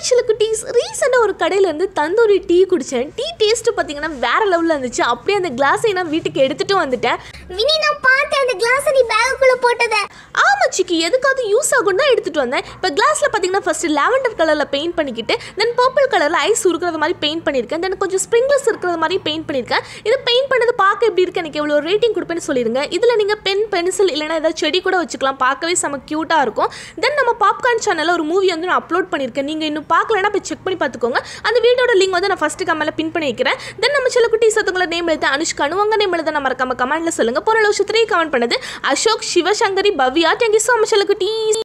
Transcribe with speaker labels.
Speaker 1: சில குட்டீஸ் ரீசெண்டாக ஒரு கடையில இருந்து தந்தூரி டீ குடித்தேன் டீ டேஸ்ட்டு பார்த்தீங்கன்னா வேற லெவலில் இருந்துச்சு அப்படியே அந்த கிளாஸை நான் வீட்டுக்கு எடுத்துட்டு வந்துட்டேன்
Speaker 2: வினி நான் பார்த்தேன் அந்த கிளாஸ் நீ பேகுக்குள்ள போட்டத
Speaker 1: ஆமா சிக்கி எதுக்காவது யூஸ் ஆகும் தான் எடுத்துட்டு வந்தேன் இப்போ கிளாஸில் பார்த்தீங்கன்னா ஃபர்ஸ்ட் லாவெண்டர் கலரில் பெயிண்ட் பண்ணிக்கிட்டு தென் பர்பிள் கலரில் ஐஸ் இருக்கிறது மாதிரி பெயிண்ட் பண்ணியிருக்கேன் தென் கொஞ்சம் ஸ்ப்ரிங்லஸ் இருக்கிறது மாதிரி பெயிண்ட் பண்ணியிருக்கேன் இது பெயிண்ட் பண்ணது பார்க்க எப்படி இருக்கு எனக்கு எவ்வளோ ரேட்டிங் கொடுப்பேன்னு சொல்லிடுங்க இதில் நீங்கள் பென் பென்சில் இல்லைனா ஏதாவது செடி கூட வச்சுக்கலாம் பார்க்கவே செம க்யூட்டாக இருக்கும் தென் நம்ம பாப்கார்ன் சேனலில் ஒரு மூவி வந்து நான் அப்லோட் பண்ணியிருக்கேன் நீங்கள் இன்னும் பார்க்கலன்னா போய் செக் பண்ணி பார்த்துக்கோங்க அந்த வீடியோட லிங்க் வந்து நான் ஃபஸ்ட்டு கமெண்ட்ல பின் பண்ணி வைக்கிறேன் தென் நம்ம சில குட்டி சத்துங்கள நேம் எழுத அனுஷ்கானு உங்கள் நேம் எழுத நம்ம மறக்காம கமெண்ட்ல சொல்லுங்க போன லட்சத்திலேயே கமெண்ட் பண்ணது Ashok Sivasankari Bhavya thank you so much சில குட்டி